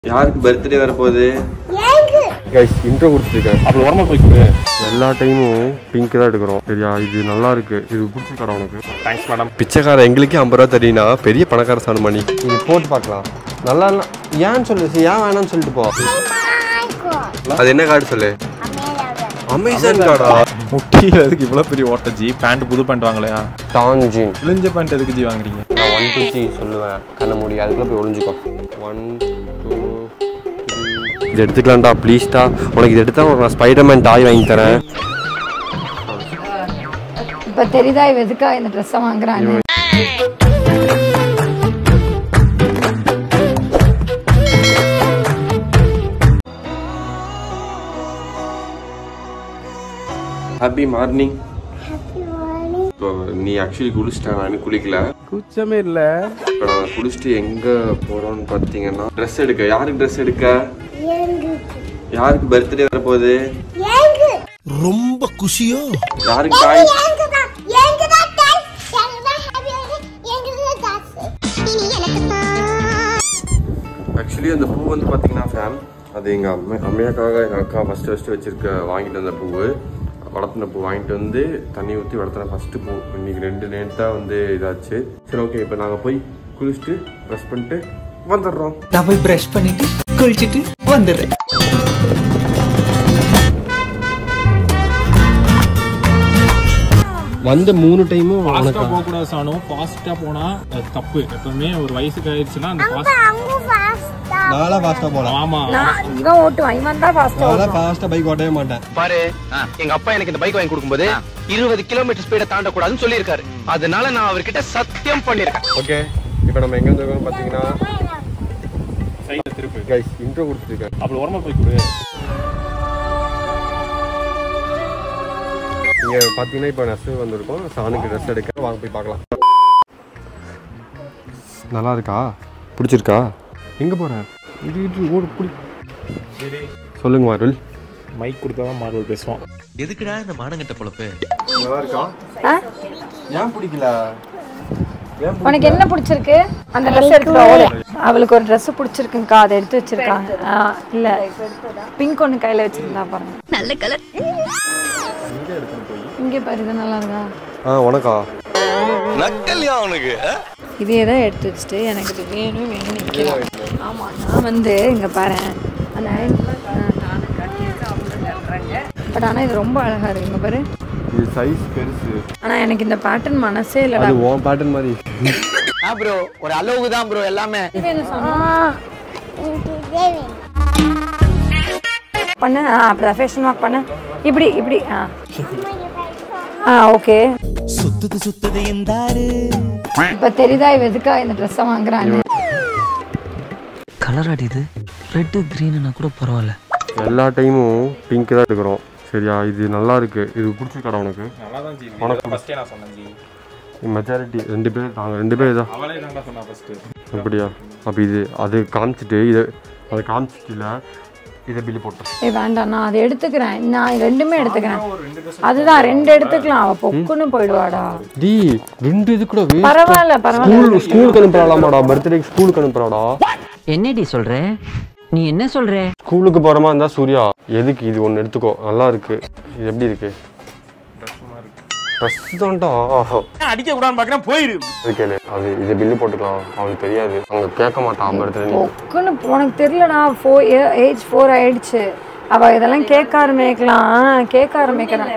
யாருக்கு பர்த்டே வரப்போகுது guys intro கொடுத்துருக்கேன் அப்படி உரமா போய் கொடு எல்லா டைமும் பிங்க் தான் எடுக்கிறோம் சரியா இது நல்லா இருக்கு இது பிடிச்சிருக்காடா உனக்கு தேங்க்ஸ் மேடம் பிச்சைக்கார எங்களுக்கே ஐம்பது ரூபா தெரியுனா பெரிய பணக்கார சாணம் பண்ணி இது போட்டு பார்க்கலாம் நல்லா இல்ல ஏன்னு சொல்லு சரி, ஏன் வேணாம்னு சொல்லிட்டு போ அது என்ன கார்டு சொல்லு அமேசான் கார்டா முட்டியில் எதுக்கு இவ்வளோ பெரிய ஓட்ட ஜி பேண்ட் புது பேண்ட் வாங்கலையா டான்ஜின் கிழிஞ்ச பேண்ட் எதுக்கு ஜி வாங்குறீங்க நான் ஒன் டூ த்ரீ சொல்லுவேன் கண்ண முடியும் அதுக்குள்ள போய் ஒளிஞ்சுக்கோ ஒன் டூ இது எடுத்துக்கலாம்டா ப்ளீஸ்டா உனக்கு இது எடுத்தா உனக்கு நான் ஸ்பைடர்மேன் டாய் வாங்கி தரேன் இப்ப தெரியுதா இவ எதுக்கா இந்த ட்ரெஸ்ஸை வாங்குறாங்க ஹாப்பி மார்னிங் இப்போ நீ ஆக்சுவலி குளிச்சிட்டேன் நான் இன்னும் குளிக்கல குச்சமே இல்ல இப்போ நான் குளிச்சுட்டு எங்க போறோம்னு பார்த்தீங்கன்னா ட்ரெஸ் எடுக்க யாருக்கு ட்ரெஸ் எடுக்க யாருக்கு பர்த்டே வரப்போகுது ரொம்ப குஷியோ யாருக்கு டாய் ஆக்சுவலி அந்த பூ வந்து பார்த்தீங்கன்னா ஃபேம் அது எங்கள் அம்மா அம்மையாக்காக எங்கள் அக்கா ஃபஸ்ட்டு ஃபஸ்ட்டு வச்சிருக்க வாங்கிட்டு வந்த பூவு வளர்த்துன பூ வாங்கிட்டு வந்து தண்ணி ஊற்றி வளர்த்துன ஃபஸ்ட்டு பூ இன்னைக்கு ரெண்டு நேரத்தான் வந்து இதாச்சு சரி ஓகே இப்போ நாங்கள் போய் குளிச்சுட்டு ப்ரெஸ் பண்ணிட்டு வந்துடுறோம் நான் போய் பிரஷ் பண்ணிட்டு குளிச்சிட்டு வந்துடுறேன் வந்த மூணு டைமும் ஃபாஸ்ட்டாக போகக்கூடாது சாணும் ஃபாஸ்ட்டாக போனால் அது தப்பு எப்பவுமே ஒரு வயசுக்கு ஆயிடுச்சுன்னா அந்த ஃபாஸ்ட் நாளாக ஃபாஸ்ட்டாக போகலாம் ஆமாம் நான் இவன் ஓட்டுவான் இவன் தான் ஃபாஸ்டா நாளாக ஃபாஸ்ட்டாக பைக் ஓட்டவே மாட்டேன் பாரு எங்க அப்பா எனக்கு இந்த பைக் வாங்கி கொடுக்கும்போது இருபது கிலோமீட்டர் ஸ்பீட தாண்டக்கூடாதுன்னு சொல்லியிருக்காரு அதனால நான் அவர்கிட்ட சத்தியம் பண்ணிருக்கேன் ஓகே இப்போ நம்ம எங்கே வந்துருக்கோம் பார்த்தீங்கன்னா சைடில் திருப்பு கைஸ் இன்ட்ரோ கொடுத்துருக்கேன் அப்படி உரமா போய் கொடு இங்கே பார்த்தீங்கன்னா இப்போ நெசவு வந்திருக்கோம் சாணுக்கு ட்ரெஸ் எடுக்க வாங்க போய் பார்க்கலாம் நல்லா இருக்கா பிடிச்சிருக்கா எங்கே போகிறேன் இது இது ஓடு பிடி சொல்லுங்க மாருள் மைக் கொடுத்தா தான் மார்வல் பேசுவான் எதுக்குடா இந்த மானங்கட்ட பொழப்பு நல்லா இருக்கா ஆ? ஏன் பிடிக்கல உனக்கு என்ன பிடிச்சிருக்கு அந்த ட்ரெஸ் எடுத்துட்டு ஓடு அவளுக்கு ஒரு Dress பிடிச்சிருக்குங்கக்கா அதை எடுத்து வச்சிருக்காங்க ஆ, இல்ல பிங்க் ஒன்று கையில வச்சிருந்தா பாருங்க நல்ல கலர் இங்கே பாரு இது நல்லா இருக்கா ஆ உனக்கா நக்கல்யா அவனுக்கு இதே தான் எடுத்து வச்சுட்டு எனக்கு இது வேணும் வேணும் நிற்கலாம் ஆமாம் நான் வந்து இங்கே பாரு அந்த பட் ஆனால் இது ரொம்ப அழகா இருக்கு இங்க பாரு இது சைஸ் பெருசு ஆனால் எனக்கு இந்த பேட்டர்ன் மனசே இல்லைடா அது உன் பேட்டர்ன் மாதிரி ப்ரோ ஒரு அளவுக்கு தான் ப்ரோ எல்லாமே பண்ணு ஆ அப்படி ஃபேஷன் வாக் பண்ணு இப்படி இப்படி ஆ ஆ ஓகே சுத்துது சுத்துது எந்தாரு இப்போ தெரியுதா இவ எதுக்கா இந்த ட்ரெஸ்ஸை வாங்குறாங்க கலர் அடிது ரெட்டு க்ரீனுனா கூட பரவாயில்ல எல்லா டைமும் பிங்க் தான் எடுக்கிறோம் சரியா இது நல்லா இருக்கு இது பிடிச்சிருக்காடா உனக்கு நல்லா தான் ஜி உனக்கு ஃபஸ்ட்டே நான் சொன்னேன் ஜி மெஜாரிட்டி ரெண்டு பேர் நாங்கள் ரெண்டு பேர் தான் அவளே தான்டா சொன்னா ஃபஸ்ட்டு அப்படியா அப்போ இது அது காமிச்சிட்டு இது அதை காமிச்சிட்டுல இதை பில்லு போட்டேன் ஏய் வேண்டாம் நான் அதை எடுத்துக்கிறேன் நான் ரெண்டுமே எடுத்துக்கிறேன் அதுதான் ரெண்டு எடுத்துக்கலாம் அவ பொக்குன்னு போயிடுவாடா டி ரெண்டு இது கூட பரவாயில்ல பரவாயில்ல ஸ்கூல் ஸ்கூலுக்கு அனுப்புறாளாமாடா பர்த்டேக்கு ஸ்கூலுக்கு அனுப்புறாடா என்னடி சொல்ற நீ என்ன சொல்ற ஸ்கூலுக்கு போற மாதிரி இருந்தா சூர்யா எதுக்கு இது ஒன்று எடுத்துக்கோ நல்லா இருக்கு இது எப்படி இருக்கு ட்ரெஸ் தான்டா அடிக்க கூடாதுன்னு பார்க்குறேன் போயிரு இது கேளு அது இது பில்லு போட்டுக்கலாம் அவனுக்கு தெரியாது அவங்க கேட்க மாட்டான் பர்த்டே பொக்குன்னு உனக்கு தெரியலடா ஃபோர் ஏஜ் ஃபோர் ஆயிடுச்சு அவ இதெல்லாம் கேட்க ஆரம்பிக்கலாம் கேட்க ஆரம்பிக்கிறான்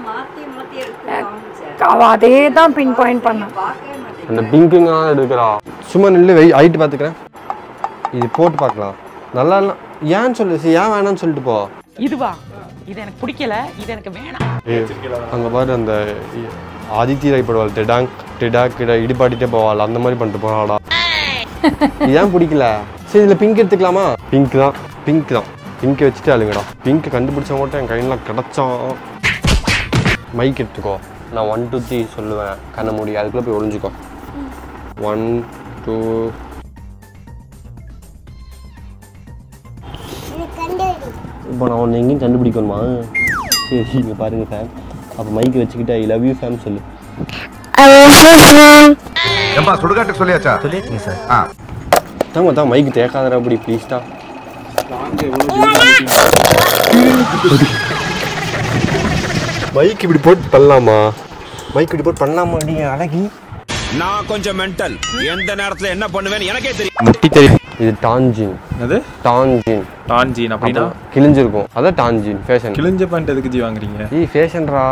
அவ அதே தான் பின் பாயிண்ட் பண்ணான் அந்த பிங்குங்க எடுக்கிறா சும்மா நில்லு வெய் ஹைட்டு பார்த்துக்கிறேன் இது போட்டு பார்க்கலாம் நல்லா இல்லை ஏன்னு சொல்லு சரி, ஏன் வேணாம்னு சொல்லிட்டு போ இதுவா இது எனக்கு பிடிக்கல இது எனக்கு வேணாம் ஏய், அங்க பாரு அந்த இ- ஆதித்தி ராய் படுவாள் டெடாங் டெடா கிட இடிப்பாட்டிட்டே போவாள் அந்த மாதிரி பண்ணிட்டு போனாடா ஏன் பிடிக்கல சரி இதுல பிங்க் எடுத்துக்கலாமா பிங்க் தான் பிங்க் தான் பிங்க் வச்சுட்டு அழுங்கடா பிங்க் கண்டுபிடிச்ச மட்டும் என் கையில கிடைச்சான் மைக் எடுத்துக்கோ நான் ஒன் டூ த்ரீ சொல்லுவேன் கண்ண மூடி அதுக்குள்ள போய் ஒளிஞ்சுக்கோ ஒன் டூ இப்போ நான் உன்னை எங்கேயும் கண்டுபிடிக்கணுமா சரி இங்கே பாருங்க ஃபேம் அப்போ மைக் வச்சுக்கிட்டு ஐ லவ் யூ ஃபேம் சொல்லு ஏப்பா சுடுகாட்டுக்கு சொல்லியாச்சா சொல்லியாச்சுங்க சார் ஆ தாங்க தான் மைக் தேக்காதடா அப்படி ப்ளீஸ்டா மைக் இப்படி போட்டு பண்ணலாமா மைக் இப்படி போட்டு பண்ணலாமா நீ அழகி நான் கொஞ்சம் மென்டல் எந்த நேரத்துல என்ன பண்ணுவேன்னு எனக்கே தெரியும் முட்டி தெரியும் இது டான்ஜின் அது டான்ஜின் டான்ஜீன் அப்படின்னா கிழிஞ்சிருக்கும் அதான் டான்ஜின் ஃபேஷன் கிழிஞ்ச பேண்ட் எதுக்கு ஜி வாங்குறீங்க ఈ ఫేషన్ రా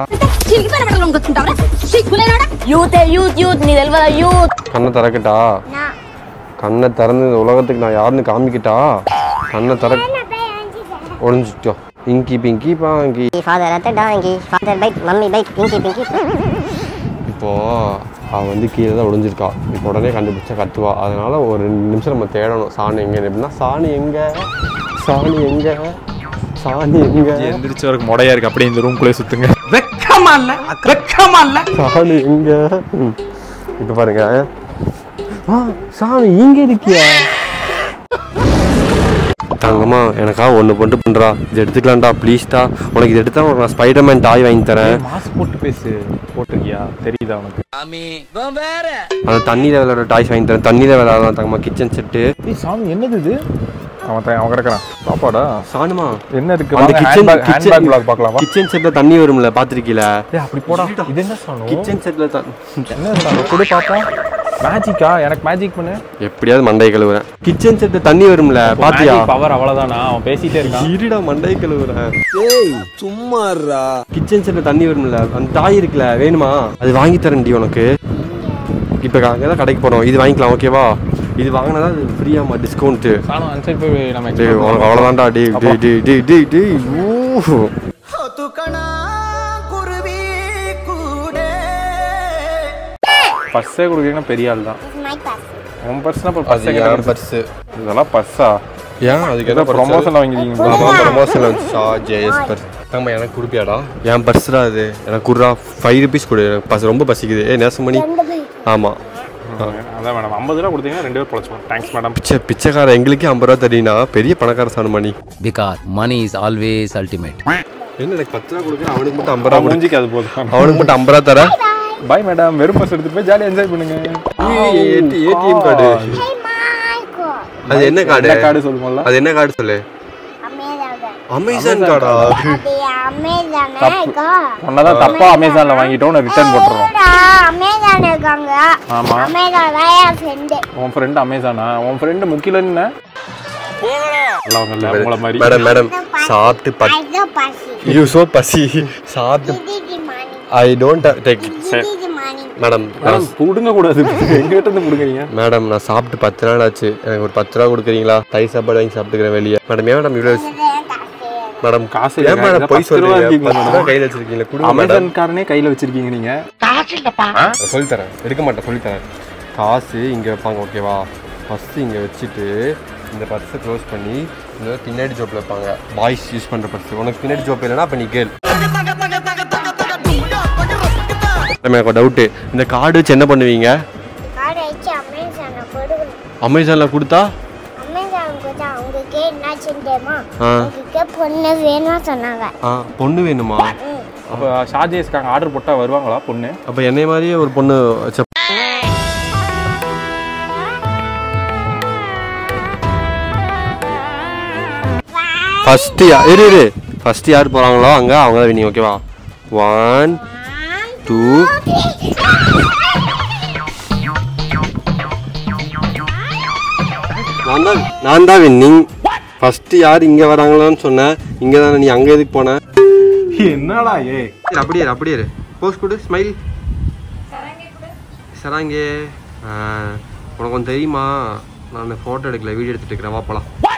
యూత్ యూత్ యూత్ నీ తెలియదా యూత్ கண்ணை திறக்கட்டா கண்ணை திறந்து இந்த உலகத்துக்கு நான் யாருன்னு காமிக்கிட்டா கண்ணை திற ஒளிஞ்சிட்டோம் இங்கி பிங்கி பாங்கி ఫాదర్ అత్త డాంగి father bite mummy bite Pinky Pinky இப்போ அவள் வந்து கீழே தான் ஒளிஞ்சிருக்கா இப்போ உடனே கண்டுபிடிச்சா கத்துவா அதனால ஒரு ரெண்டு நிமிஷம் நம்ம தேடணும் சாணி எங்க எப்படின்னா சாணி எங்க சாணி எங்க சாணி எங்க எந்திரிச்ச வரைக்கும் முடையா இருக்கு அப்படியே இந்த ரூம்குள்ளே சுத்துங்க வெக்கமா இல்ல வெக்கமா இல்ல சாணி எங்க ம். இப்போ பாருங்க ஆ சாணி இங்க இருக்கியா தங்கம்மா எனக்கா ஒன்று போட்டு பண்ணுறா இது எடுத்துக்கலாம்டா ப்ளீஸ்டா உனக்கு இது எடுத்தா உனக்கு நான் ஸ்பைடர்மேன் டாய் வாங்கி தரேன் மாஸ்க் போட்டு பேசு போட்டிருக்கியா தெரியுதா உனக்கு அந்த தண்ணியில் விளையாடுற டாய்ஸ் வாங்கி தரேன் தண்ணியில் விளையாடலாம் தங்கம்மா கிச்சன் செட்டு ஏய் சாமி என்னது இது அவன் த- அவன் கிடக்குறான் சாப்பாடா சாணுமா என்ன இருக்கு அந்த கிச்சன் ஹேண்ட்பேக் பிளாக் பார்க்கலாமா கிச்சன் செட்டில் தண்ணி வரும்ல பார்த்துருக்கீல ஏய் அப்படி போடா இது என்ன சாணம் கிச்சன் செட்டில் த என்ன சாணம் கொடு பாப்போம் மேஜிக்கா எனக்கு மேஜிக் பண்ணு எப்படியாவது மண்டை கழுவுறேன் கிச்சன் செட்டில் தண்ணி வரும்ல பாத்தியா பவர் அவ்வளவுதானா அவன் பேசிட்டே இருக்கான் இருடா மண்டை கழுவுறேன் ஏய் சும்மாறா கிச்சன் செட்டில் தண்ணி வரும்ல அந்த டாய் இருக்குல்ல வேணுமா அது வாங்கி தரேன்டி உனக்கு இப்போ அங்கே தான் கடைக்கு போகிறோம் இது வாங்கிக்கலாம் ஓகேவா இது வாங்கினா அது ஃப்ரீயாமா டிஸ்கவுண்ட்டு சாணம் அன்சைட் போய் நம்ம டேய் explore உனக்கு பண்ணலாம். அவ்வளோதான்டா டேய் டேய் டேய் டேய் டேய் டேய் ஊ பஸ்ஸே கொடுக்குறீங்கன்னா பெரிய ஆள் தான் உன் பர்ஸ்னா அப்புறம் பஸ்ஸே கிடையாது பர்ஸு இதெல்லாம் பஸ்ஸா ஏன் அதுக்கு ஏதோ ப்ரொமோஷன் வாங்கிருக்கீங்க ப்ரொமோஷன் வந்துச்சா ஜேஎஸ் பர்ஸ் ஆமாம் எனக்கு கொடுப்பியாடா என் பர்ஸ்டா அது எனக்கு குடுறா ஃபைவ் ருபீஸ் கொடு எனக்கு பஸ் ரொம்ப பசிக்குது ஏ நேசமணி ஆமாம் அதான் மேடம் ஐம்பது ரூபா கொடுத்தீங்கன்னா ரெண்டு பேர் பொழைச்சோம் தேங்க்ஸ் மேடம் பிச்சை பிச்சைக்கார எங்களுக்கே ஐம்பது ரூபா தரீனா பெரிய பணக்கார சாணுமணி because money is always ultimate என்ன எனக்கு பத்து ரூபா கொடுக்குறேன் அவனுக்கு மட்டும் ஐம்பது ரூபா கொடு மூஞ்சிக்கு அது போதும் அவனுக்கு மட்டும் ஐம்பது ரூபா தர பாய் மேடம் வெறும் பஸ் எடுத்துட்டு போய் ஜாலியாக என்ஜாய் பண்ணுங்க ஏடிஎம் கார்டு அது என்ன கார்டு என்ன கார்டு சொல்லுவோம்ல அது என்ன கார்டு சொல்லு அமேசான் கார்டா உன்னதான் தப்பா அமேசான்ல வாங்கிட்டோம் ரிட்டர்ன் போட்டுறோம் அமேசான் இருக்காங்க ஆமா அமேசான் தான் என் ஃப்ரெண்டு உன் ஃப்ரெண்ட் அமேசானா உன் ஃப்ரெண்டு முக்கில என்ன நல்லவங்கல்ல உங்கள மாதிரி மேடம் மேடம் சாப்பிட்டு பத் ஐயோ பசி யூ சோ பசி சாப்பிட்டு திதி மணி ஐ டோன்ட் டேக் திதி மணி மேடம் மேடம் புடுங்க கூடாது எங்க கிட்ட இருந்து புடுங்குறீங்க மேடம் நான் சாப்பிட்டு பத்து நாள் ஆச்சு எனக்கு ஒரு பத்து ரூபா கொடுக்குறீங்களா தை சாப்பாடு வாங்கி சாப்பிட்டுக்கிறேன் வெளியே மேடம் ஏன் மேடம் இவ்வளோ மேடம் காசு ஏன் இல்லைங்க. மேடம் இதை போய் பத்து ரூபா சொல்றீங்க இருக்கீங்களா பத்து ரூபா கையில் வச்சிருக்கீங்களா கொடுங்க மேடம் அமேசான் காரனே கையில வச்சிருக்கீங்க நீங்க சொல்லி தரேன் எடுக்க மாட்டேன் சொல்லி தரேன் காசு இங்கே வைப்பாங்க ஓகேவா ஃபஸ்ட்டு இங்கே வச்சுட்டு இந்த பர்ஸை க்ளோஸ் பண்ணி இந்த பின்னாடி ஜோப்பில் வைப்பாங்க பாய்ஸ் யூஸ் பண்ணுற பர்ஸ் உனக்கு பின்னாடி ஜோப் இல்லைன்னா அப்போ நீ கேள் எனக்கு டவுட்டு இந்த கார்டு வச்சு என்ன பண்ணுவீங்க கார்டு வச்சு அமேசானை கொடுக்கணும் அமேசானில் கொடுத்தா அமேசான் கொடுத்தா அவங்களுக்கே என்னாச்சுன்னு தெரியுமா ஆ அவங்களுக்கே பொண்ணு வேணும்னு சொன்னாங்க ஆ பொண்ணு வேணுமா ம் அப்ப ஷாஜேஸ்க்காங்க ஆர்டர் போட்டா வருவாங்களா பொண்ணு அப்போ என்னை மாதிரியே ஒரு பொண்ணு வச்ச ஃபஸ்ட்டு இரு இரு ஃபஸ்ட்டு யார் போகிறாங்களோ அங்கே அவங்க தான் வினிங் ஓகேவா ஒன் டூ நான் தான் நான் தான் வின்னிங் ஃபஸ்ட்டு யார் இங்கே வராங்களோன்னு சொன்னேன் இங்கே தானே நீ அங்கே எதுக்கு போன என்னடா ஏ இரு, அப்படியே இரு, அப்படியே இரு போஸ் கொடு ஸ்மைல் சராங்கே ஆ, உனக்கு ஒன்று தெரியுமா நான் ஃபோட்டோ எடுக்கல வீடியோ எடுத்துட்டு இருக்கிறேன் வா போலாம்